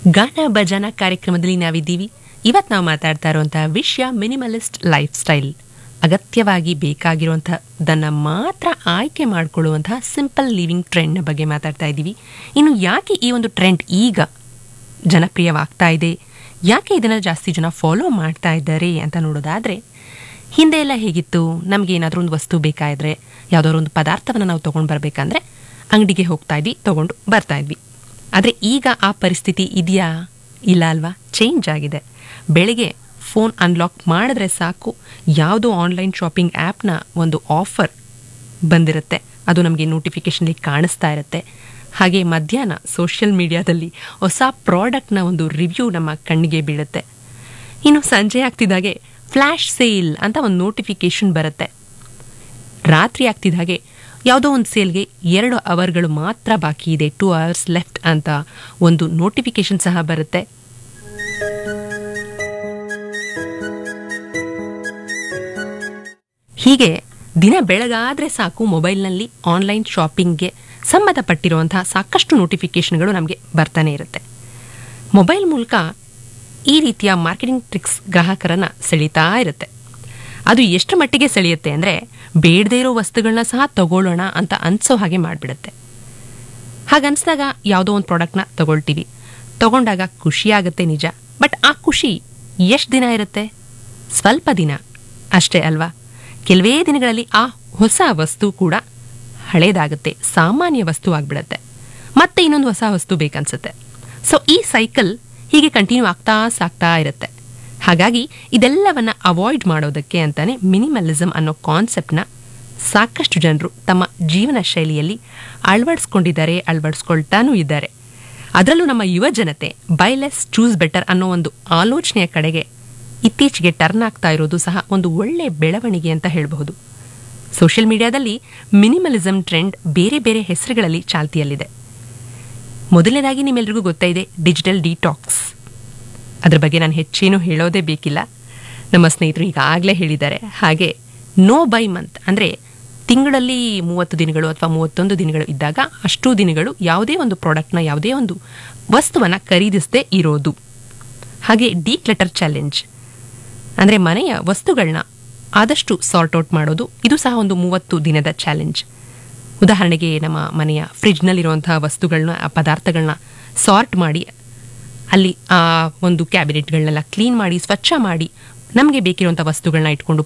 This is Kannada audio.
ಗಾನ ಭಜನ ಕಾರ್ಯಕ್ರಮದಲ್ಲಿ ನಾವಿದ್ದೀವಿ ಇವತ್ತು ನಾವು ಮಾತಾಡ್ತಾ ಇರುವಂತಹ ವಿಷಯ ಮಿನಿಮಲಿಸ್ಟ್ ಲೈಫ್ ಸ್ಟೈಲ್ ಅಗತ್ಯವಾಗಿ ಬೇಕಾಗಿರುವಂಥದ್ದನ್ನು ಮಾತ್ರ ಆಯ್ಕೆ ಮಾಡಿಕೊಳ್ಳುವಂತಹ ಸಿಂಪಲ್ ಲಿವಿಂಗ್ ಟ್ರೆಂಡ್ನ ಬಗ್ಗೆ ಮಾತಾಡ್ತಾ ಇದ್ದೀವಿ ಇನ್ನು ಯಾಕೆ ಈ ಒಂದು ಟ್ರೆಂಡ್ ಈಗ ಜನಪ್ರಿಯವಾಗ್ತಾ ಇದೆ ಯಾಕೆ ಇದನ್ನು ಜಾಸ್ತಿ ಜನ ಫಾಲೋ ಮಾಡ್ತಾ ಇದ್ದಾರೆ ಅಂತ ನೋಡೋದಾದರೆ ಹಿಂದೆ ಎಲ್ಲ ಹೇಗಿತ್ತು ನಮಗೆ ಏನಾದರೂ ಒಂದು ವಸ್ತು ಬೇಕಾದರೆ ಯಾವುದಾದ್ರು ಒಂದು ಪದಾರ್ಥವನ್ನು ನಾವು ತೊಗೊಂಡು ಬರಬೇಕಂದ್ರೆ ಅಂಗಡಿಗೆ ಹೋಗ್ತಾ ಇದ್ವಿ ತೊಗೊಂಡು ಬರ್ತಾ ಇದ್ವಿ ಆದರೆ ಈಗ ಆ ಪರಿಸ್ಥಿತಿ ಇದೆಯಾ ಇಲ್ಲ ಅಲ್ವಾ ಚೇಂಜ್ ಆಗಿದೆ ಬೆಳಿಗ್ಗೆ ಫೋನ್ ಅನ್ಲಾಕ್ ಮಾಡಿದ್ರೆ ಸಾಕು ಯಾವುದೋ ಆನ್ಲೈನ್ ಶಾಪಿಂಗ್ ಆ್ಯಪ್ನ ಒಂದು ಆಫರ್ ಬಂದಿರುತ್ತೆ ಅದು ನಮಗೆ ನೋಟಿಫಿಕೇಷನ್ಲಿ ಕಾಣಿಸ್ತಾ ಇರುತ್ತೆ ಹಾಗೆ ಮಧ್ಯಾಹ್ನ ಸೋಷಿಯಲ್ ಮೀಡಿಯಾದಲ್ಲಿ ಹೊಸ ಪ್ರಾಡಕ್ಟ್ನ ಒಂದು ರಿವ್ಯೂ ನಮ್ಮ ಕಣ್ಣಿಗೆ ಬೀಳುತ್ತೆ ಇನ್ನು ಸಂಜೆ ಆಗ್ತಿದ್ದಾಗೆ ಫ್ಲ್ಯಾಶ್ ಸೇಲ್ ಅಂತ ಒಂದು ನೋಟಿಫಿಕೇಷನ್ ಬರುತ್ತೆ ರಾತ್ರಿ ಆಗ್ತಿದ್ದ ಹಾಗೆ ಯಾವುದೋ ಒಂದು ಸೇಲ್ಗೆ ಎರಡು ಅವರ್ಗಳು ಮಾತ್ರ ಬಾಕಿ ಇದೆ ಟೂ ಅವರ್ಸ್ ಲೆಫ್ಟ್ ಅಂತ ಒಂದು ನೋಟಿಫಿಕೇಶನ್ ಸಹ ಬರುತ್ತೆ ಹೀಗೆ ದಿನ ಬೆಳಗಾದ್ರೆ ಸಾಕು ಮೊಬೈಲ್ನಲ್ಲಿ ಆನ್ಲೈನ್ ಶಾಪಿಂಗ್ಗೆ ಸಂಬಂಧಪಟ್ಟಿರುವಂತಹ ಸಾಕಷ್ಟು ನೋಟಿಫಿಕೇಷನ್ಗಳು ನಮಗೆ ಬರ್ತಾನೆ ಇರುತ್ತೆ ಮೊಬೈಲ್ ಮೂಲಕ ಈ ರೀತಿಯ ಮಾರ್ಕೆಟಿಂಗ್ ಟ್ರಿಕ್ಸ್ ಗ್ರಾಹಕರನ್ನ ಸೆಳೀತಾ ಇರುತ್ತೆ ಅದು ಎಷ್ಟು ಮಟ್ಟಿಗೆ ಸೆಳೆಯುತ್ತೆ ಅಂದರೆ ಬೇಡದೇ ಇರೋ ವಸ್ತುಗಳನ್ನ ಸಹ ತಗೊಳ್ಳೋಣ ಅಂತ ಅನ್ಸೋ ಹಾಗೆ ಮಾಡಿಬಿಡುತ್ತೆ ಹಾಗನ್ಸಿದಾಗ ಯಾವುದೋ ಒಂದು ಪ್ರಾಡಕ್ಟ್ನ ತಗೊಳ್ತೀವಿ ತಗೊಂಡಾಗ ಖುಷಿ ಆಗುತ್ತೆ ನಿಜ ಬಟ್ ಆ ಖುಷಿ ಎಷ್ಟು ದಿನ ಇರುತ್ತೆ ಸ್ವಲ್ಪ ದಿನ ಅಷ್ಟೇ ಅಲ್ವಾ ಕೆಲವೇ ದಿನಗಳಲ್ಲಿ ಆ ಹೊಸ ವಸ್ತು ಕೂಡ ಹಳೇದಾಗುತ್ತೆ ಸಾಮಾನ್ಯ ವಸ್ತು ಆಗಿಬಿಡುತ್ತೆ ಮತ್ತೆ ಇನ್ನೊಂದು ಹೊಸ ವಸ್ತು ಬೇಕನ್ಸುತ್ತೆ ಸೊ ಈ ಸೈಕಲ್ ಹೀಗೆ ಕಂಟಿನ್ಯೂ ಆಗ್ತಾ ಸಾಕ್ತಾ ಇರುತ್ತೆ ಹಾಗಾಗಿ ಇದೆಲ್ಲವನ್ನ ಅವಾಯ್ಡ್ ಮಾಡೋದಕ್ಕೆ ಅಂತಾನೆ ಮಿನಿಮಲಿಸಮ್ ಅನ್ನೋ ಕಾನ್ಸೆಪ್ಟ್ನ ಸಾಕಷ್ಟು ಜನರು ತಮ್ಮ ಜೀವನ ಶೈಲಿಯಲ್ಲಿ ಅಳವಡಿಸ್ಕೊಂಡಿದ್ದಾರೆ ಅಳವಡಿಸ್ಕೊಳ್ತಾನೂ ಇದ್ದಾರೆ ಅದರಲ್ಲೂ ನಮ್ಮ ಯುವ ಜನತೆ ಬೈ ಲೆಸ್ ಚೂಸ್ ಬೆಟರ್ ಅನ್ನೋ ಒಂದು ಆಲೋಚನೆಯ ಕಡೆಗೆ ಇತ್ತೀಚೆಗೆ ಟರ್ನ್ ಆಗ್ತಾ ಇರೋದು ಸಹ ಒಂದು ಒಳ್ಳೆ ಬೆಳವಣಿಗೆ ಅಂತ ಹೇಳಬಹುದು ಸೋಷಿಯಲ್ ಮೀಡಿಯಾದಲ್ಲಿ ಮಿನಿಮಲಿಸಮ್ ಟ್ರೆಂಡ್ ಬೇರೆ ಬೇರೆ ಹೆಸರುಗಳಲ್ಲಿ ಚಾಲ್ತಿಯಲ್ಲಿದೆ ಮೊದಲನೇದಾಗಿ ನಿಮ್ಮೆಲ್ರಿಗೂ ಗೊತ್ತಾ ಇದೆ ಡಿಜಿಟಲ್ ಡಿಟಾಕ್ಸ್ ಅದ್ರ ಬಗ್ಗೆ ನಾನು ಹೆಚ್ಚೇನು ಹೇಳೋದೇ ಬೇಕಿಲ್ಲ ನಮ್ಮ ಸ್ನೇಹಿತರು ಈಗಾಗಲೇ ಹೇಳಿದ್ದಾರೆ ಹಾಗೆ ನೋ ಬೈ ಮಂತ್ ಅಂದರೆ ತಿಂಗಳಲ್ಲಿ ಮೂವತ್ತು ದಿನಗಳು ಅಥವಾ ಮೂವತ್ತೊಂದು ದಿನಗಳು ಇದ್ದಾಗ ಅಷ್ಟು ದಿನಗಳು ಯಾವುದೇ ಒಂದು ಪ್ರಾಡಕ್ಟ್ನ ಯಾವುದೇ ಒಂದು ವಸ್ತುವನ್ನು ಖರೀದಿಸದೇ ಇರೋದು ಹಾಗೆ ಡೀ ಕ್ಲೆಟರ್ ಚಾಲೆಂಜ್ ಅಂದರೆ ಮನೆಯ ವಸ್ತುಗಳನ್ನ ಆದಷ್ಟು ಸಾರ್ಟ್ ಔಟ್ ಮಾಡೋದು ಇದು ಸಹ ಒಂದು ಮೂವತ್ತು ದಿನದ ಚಾಲೆಂಜ್ ಉದಾಹರಣೆಗೆ ನಮ್ಮ ಮನೆಯ ಫ್ರಿಡ್ಜ್ನಲ್ಲಿರುವಂತಹ ವಸ್ತುಗಳನ್ನ ಆ ಪದಾರ್ಥಗಳನ್ನ ಸಾರ್ಟ್ ಮಾಡಿ ಅಲ್ಲಿ ಆ ಒಂದು ಕ್ಯಾಬಿನೆಟ್ಗಳನ್ನೆಲ್ಲ ಕ್ಲೀನ್ ಮಾಡಿ ಸ್ವಚ್ಛ ಮಾಡಿ ನಮಗೆ ಬೇಕಿರುವಂಥ ವಸ್ತುಗಳನ್ನ ಇಟ್ಕೊಂಡು